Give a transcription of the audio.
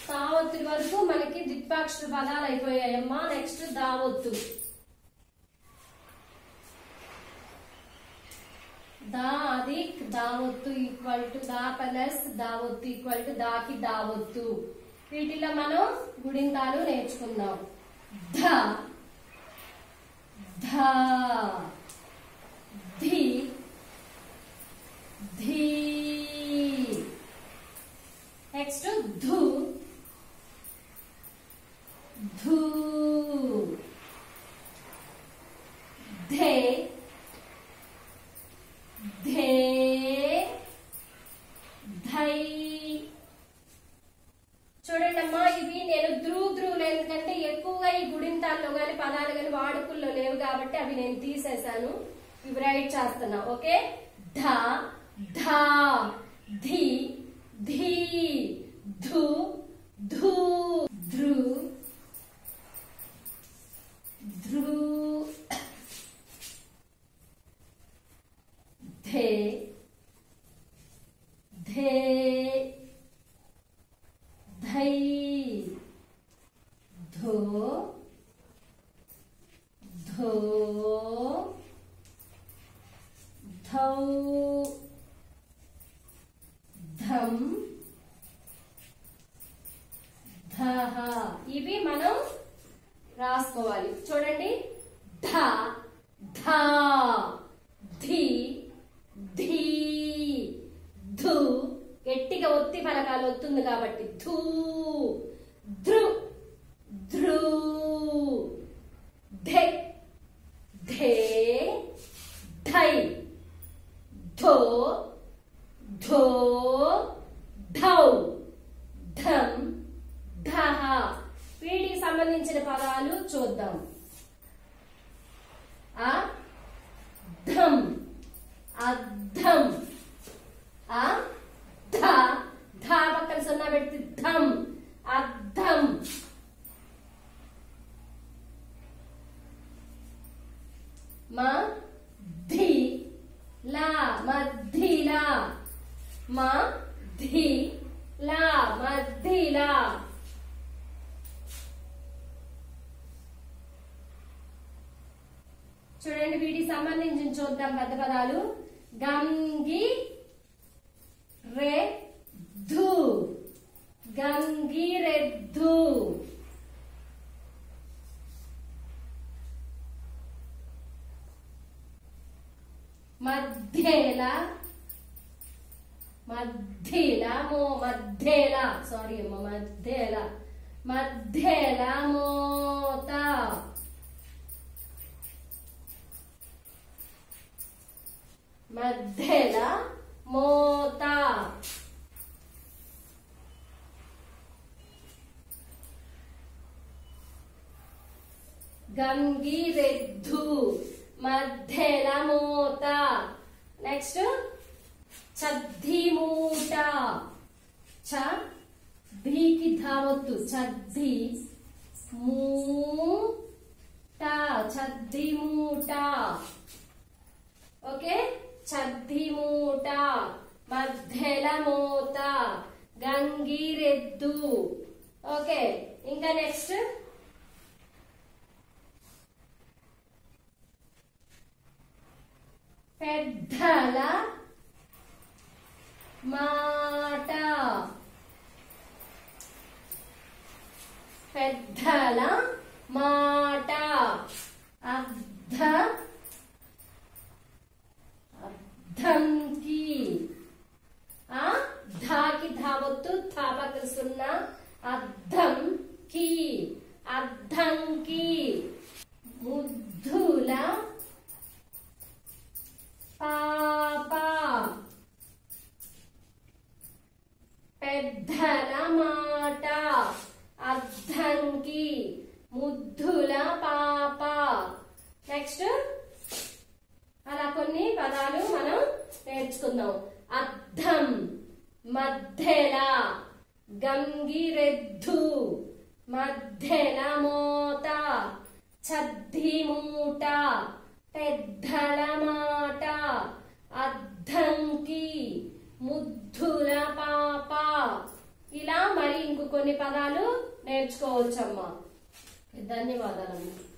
తావొత్తు వరకు మనకి ద్విత్వాక్షర పదాలు అయిపోయాయమ్మా నెక్స్ట్ దావొత్తు దా అది దావొత్తు ఈక్వల్ టు దా ప్లస్ దావొత్తు ఈక్వల్ టు దాకి దావొత్తు వీటిలో మనం గుడింతాలు నేర్చుకుందాం ధ ధ ధి ధీ నెక్స్ట్ ధు ధూ ధే ధే ధై చూడండి అమ్మా ఇవి నేను ధ్రువ ధ్రువులు ఎందుకంటే ఎక్కువగా ఈ గుడింతాల్లో గాని పదాలు గాని వాడుకల్లో లేవు కాబట్టి అవి నేను తీసేశాను ఇవి రైట్ చేస్తున్నా ఓకే ధ ధా ధి ధీ ధు ధూ ధృ ధృ ధే ధే ధై ధో ధో ధౌ ధం ధహ ఇవి మనం రాసుకోవాలి చూడండి ధ ధా ధి ధీ ధు గట్టిగా ఒత్తి పలకాలు వస్తుంది కాబట్టి ధూ ధృ ధృ ధె ధే ధై ధో ధో ధౌ ధం ధహ వీటికి సంబంధించిన పదాలు చూద్దాం ఆ ధం అద్ధం ఆ ధ ధ పక్కన సున్నా పెడితే ధం అద్ధం మా ధి లా మధ్ధిలా మా ధి లా మధ్ధిలా చూడండి వీటికి సంబంధించి చూద్దాం పెద్ద పదాలు గంగి రెద్దు గంగిరెద్దు మధ్యేల మధ్యల మో మధ్యేల సారీ అమ్మ మధ్యేల మధ్యేల మోత మధ్యల మోత గంగిరెద్దు మధ్యల మోత నెక్స్ట్ చద్ది మూట చ ధీకి ధావత్తు చద్ది మూట చద్ది మూట ఓకే చద్ది మూట మధ్యల మూత గంగిరెద్దు ఓకే ఇంకా నెక్స్ట్ పెద్దల మాట పెద్దల మాట అర్ధ అర్థంకి ఆ ధాకి ధావత్తు థాపక సున్నా అర్థం కి అర్థంకి ముద్దుల పాప పెద్దల మాట అర్థంకి ముద్దుల పాప నెక్స్ట్ అలా కొన్ని పదాలు మనం నేర్చుకుందాం అర్థం మధ్యల గంగిరెద్దు మధ్యల మోత చద్ది మూట పెద్దల మాట అద్దంకి ముద్దుల పాప ఇలా మరి ఇంకొక కొన్ని పదాలు నేర్చుకోవచ్చమ్మా ధన్యవాదాలమ్మా